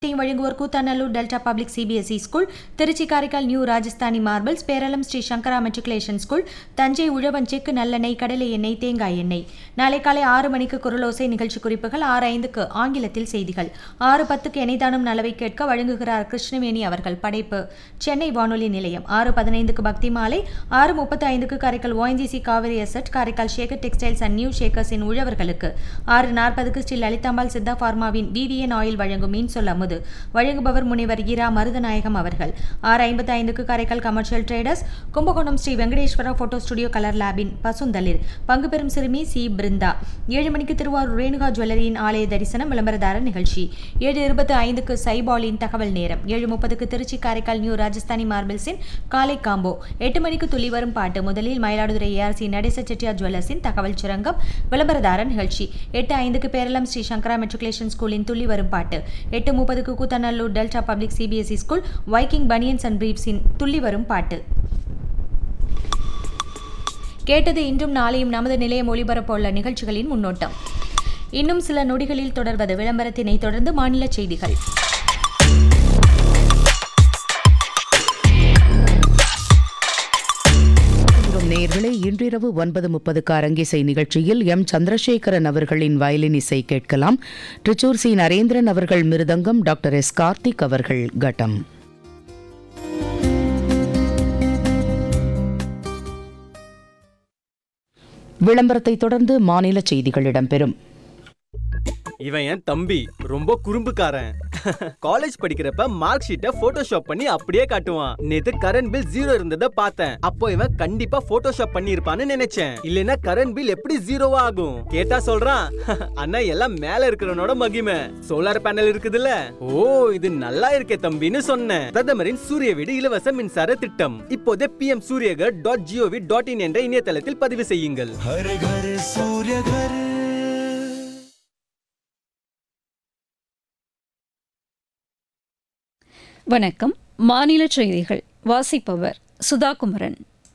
team வழங்குவோர் Koothanallur delta public CBSE school Trichy Karaikal new Rajasthani marbles Peralam Sri Sankara matriculation school Thanjai Uzhavan செக்கு நல்லெண்ணெய் கடலை எண்ணெய் தேங்காய் எண்ணெய் நாளை காலை ஆறு மணிக்கு குரலோசை நிகழ்ச்சி குறிப்புகள் ஆறு ஐந்துக்கு ஆங்கிலத்தில் செய்திகள் ஆறு பத்துக்கு எனைதானும் நலவை கேட்க வழங்குகிறார் கிருஷ்ணவேணி அவர்கள் படைப்பு சென்னை வானொலி நிலையம் ஆறு பதினைந்துக்கு பக்தி மாலை ஆறு முப்பத்தி ஐந்துக்கு Karaikal ONGC Kaveri asset Karaikal Shekar textiles and new ஷேக்கர்ஸின் உழவர்களுக்கு ஆறு நாற்பதுக்கு ஸ்ரீ லலிதாம்பாள் சித்தா பார்மாவின் விவிஎன் ஆயில் வழங்கும் மீன் சொல் அமுது வழங்குபவர் முனைவர் இரா மருதநாயகம் அவர்கள் ஆறு ஐம்பத்தி ஐந்துக்கு Karaikal commercial traders Kumbakonam Sri Venkateswara photo studio colour லேபின் பசுந்தளிர் பங்கு பெறும் சிறுமி சி பிருந்தா ஏழு மணிக்கு திருவாரூர் ரேணுகா ஜுவல்லரியின் ஆலய தரிசனம் விளம்பரதாரர் நிகழ்ச்சி ஏழு இருபத்தி ஐந்துக்கு சைபாலின் தகவல் நேரம் ஏழு முப்பதுக்கு திருச்சி காரைக்கால் நியூ ராஜஸ்தானி மார்பிள்ஸின் காலை காம்போ எட்டு மணிக்கு துளி வரும் பாட்டு முதலில் மயிலாடுதுறை ஏஆர்சி நடேச செட்டியார் ஜுவல்லர்ஸின் தகவல் சுரங்கம் விளம்பரதாரர் நிகழ்ச்சி எட்டு ஐந்துக்கு பேரளம் ஸ்ரீ சங்கரா மெட்ரிகுலேஷன் ஸ்கூலின் துள்ளி வரும் பாட்டு எட்டு முப்பதுக்கு Koothanallur delta public CBSE school Viking banians and பிரீப்ஸின் துள்ளி வரும் பாட்டு கேட்டது இன்றும் நாளையும் நமது நிலையம் ஒளிபரப்ப உள்ள நிகழ்ச்சிகளின் முன்னோட்டம் இன்னும் சில நொடிகளில் தொடர்வது விளம்பரத்தினை தொடர்ந்து மாநில செய்திகள் நேயர்களே இன்றிரவு ஒன்பது முப்பதுக்கு அரங்கிசை நிகழ்ச்சியில் எம் சந்திரசேகரன் அவர்களின் வயலின் இசை கேட்கலாம் ட்ரிச்சூர் சி நரேந்திரன் அவர்கள் மிருதங்கம் டாக்டர் எஸ் கார்த்திக் அவர்கள் கட்டம் விளம்பரத்தை தொடர்ந்து மாநில செய்திகள் இடம்பெறும் இவன் என் தம்பி ரொம்ப குறும்புக்காரன் காலேஜ் படிக்கிறப்ப மார்க் ஷீட்டை போட்டோஷாப் பண்ணி அப்படியே காட்டுவான் நேத்து கரண்ட் பில் ஜீரோ இருந்தத பார்த்தேன் அப்போ இவன் கண்டிப்பா போட்டோஷாப் பண்ணி இருப்பான்னு நினைச்சேன் இல்லனா கரண்ட் பில் எப்படி ஜீரோவா ஆகும் கேட்டா சொல்றான் அண்ணா எல்லாம் மேல இருக்கிறவனோட மகிமை சோலார் பேனல் இருக்குதுல்ல ஓ இது நல்லா இருக்கே தம்பின்னு சொன்னேன் பிரதமரின் சூரிய வீடு இலவச மின்சார திட்டம் இப்போதே PM Suryaghar dot G O V dot in என்ற இணையதளத்தில் பதிவு செய்யுங்கள் हर घर सूर्य घर வணக்கம் மாநில செய்திகள் வாசிப்பவர் சுதாகுமரன்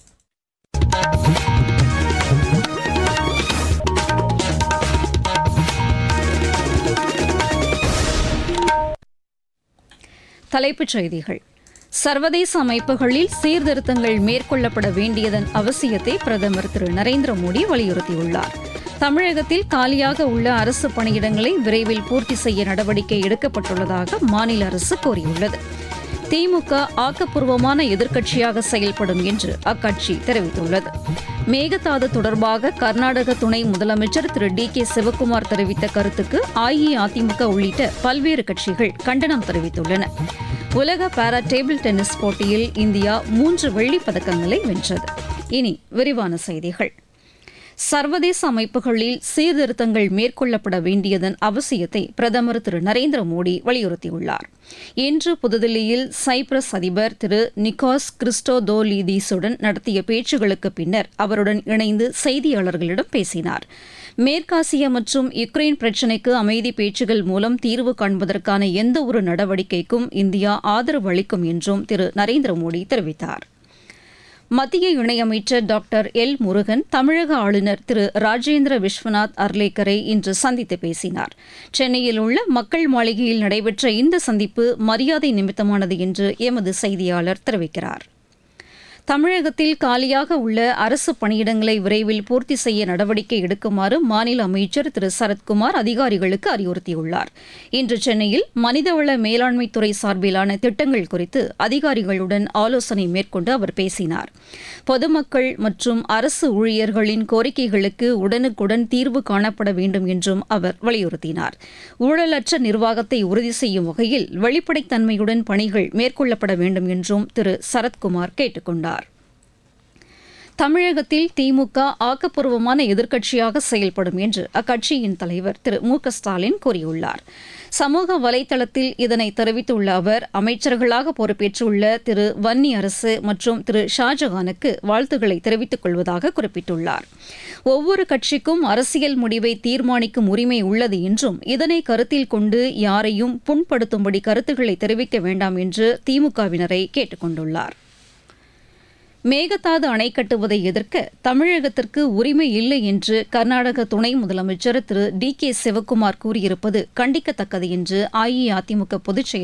தலைப்புச் செய்திகள் சர்வதேச அமைப்புகளில் சீர்திருத்தங்கள் மேற்கொள்ளப்பட வேண்டியதன் அவசியத்தை பிரதமர் திரு நரேந்திர மோடி வலியுறுத்தியுள்ளார் தமிழகத்தில் காலியாக உள்ள அரசு பணியிடங்களை விரைவில் பூர்த்தி செய்ய நடவடிக்கை எடுக்கப்பட்டுள்ளதாக மாநில அரசு கூறியுள்ளது திமுக ஆக்கப்பூர்வமான எதிர்க்கட்சியாக செயல்படும் என்று அக்கட்சி தெரிவித்துள்ளது மேகதாது தொடர்பாக கர்நாடக துணை முதலமைச்சர் திரு டி கே சிவக்குமார் தெரிவித்த கருத்துக்கு அஇஅதிமுக உள்ளிட்ட பல்வேறு கட்சிகள் கண்டனம் தெரிவித்துள்ளன உலக பாரா டேபிள் டென்னிஸ் போட்டியில் இந்தியா மூன்று வெள்ளிப் பதக்கங்களை வென்றது இனி விரிவான செய்திகள் சர்வதேச அமைப்புகளில் சீர்திருத்தங்கள் மேற்கொள்ளப்பட வேண்டியதன் அவசியத்தை பிரதமர் திரு நரேந்திர மோடி வலியுறுத்தியுள்ளார் இன்று புதுதில்லியில் சைப்ரஸ் அதிபர் திரு நிக்கோஸ் கிறிஸ்டோதோலிதீஸுடன் நடத்திய பேச்சுகளுக்கு பின்னர் அவருடன் இணைந்து செய்தியாளர்களிடம் பேசினார் மேற்காசிய மற்றும் யுக்ரைன் பிரச்சினைக்கு அமைதி பேச்சுகள் மூலம் தீர்வு காண்பதற்கான எந்த ஒரு நடவடிக்கைக்கும் இந்தியா ஆதரவு அளிக்கும் என்றும் திரு நரேந்திர மோடி தெரிவித்தார் மத்திய இணையமைச்சர் டாக்டர் எல் முருகன் தமிழக ஆளுநர் திரு ராஜேந்திர விஸ்வநாத் அர்லேக்கரை இன்று சந்தித்து பேசினார் சென்னையில் உள்ள மக்கள் மாளிகையில் நடைபெற்ற இந்த சந்திப்பு மரியாதை நிமித்தமானது என்று எமது செய்தியாளர் தெரிவிக்கிறார் தமிழகத்தில் காலியாக உள்ள அரசு பணியிடங்களை விரைவில் பூர்த்தி செய்ய நடவடிக்கை எடுக்குமாறு மாநில அமைச்சர் திரு சரத்குமார் அதிகாரிகளுக்கு அறிவுறுத்தியுள்ளார் இன்று சென்னையில் மனிதவள மேலாண்மைத்துறை சார்பிலான திட்டங்கள் குறித்து அதிகாரிகளுடன் ஆலோசனை மேற்கொண்டு அவர் பேசினார் பொதுமக்கள் மற்றும் அரசு ஊழியர்களின் கோரிக்கைகளுக்கு உடனுக்குடன் தீர்வு காணப்பட வேண்டும் என்றும் அவர் வலியுறுத்தினார் ஊழலற்ற நிர்வாகத்தை உறுதி செய்யும் வகையில் வெளிப்படைத்தன்மையுடன் பணிகள் மேற்கொள்ளப்பட வேண்டும் என்றும் திரு சரத்குமார் கேட்டுக் கொண்டார் தமிழகத்தில் திமுக ஆக்கப்பூர்வமான எதிர்க்கட்சியாக செயல்படும் என்று அக்கட்சியின் தலைவர் திரு மு க ஸ்டாலின் கூறியுள்ளார் சமூக வலைதளத்தில் இதனை தெரிவித்துள்ள அவர் அமைச்சர்களாக பொறுப்பேற்றுள்ள திரு வன்னி அரசு மற்றும் திரு ஷாஜகானுக்கு வாழ்த்துக்களை தெரிவித்துக் கொள்வதாக குறிப்பிட்டுள்ளார் ஒவ்வொரு கட்சிக்கும் அரசியல் முடிவை தீர்மானிக்கும் உரிமை உள்ளது என்றும் இதனை கருத்தில் கொண்டு யாரையும் புண்படுத்தும்படி கருத்துக்களை தெரிவிக்க வேண்டாம் என்று திமுகவினரை கேட்டுக் கொண்டுள்ளார் மேகதாது அணை கட்டுவதை எதிர்க்க தமிழகத்திற்கு உரிமை இல்லை என்று கர்நாடக துணை முதலமைச்சர் திரு டி கே சிவக்குமார் கூறியிருப்பது கண்டிக்கத்தக்கது என்று அஇஅதிமுக பொதுச் செயலாளர்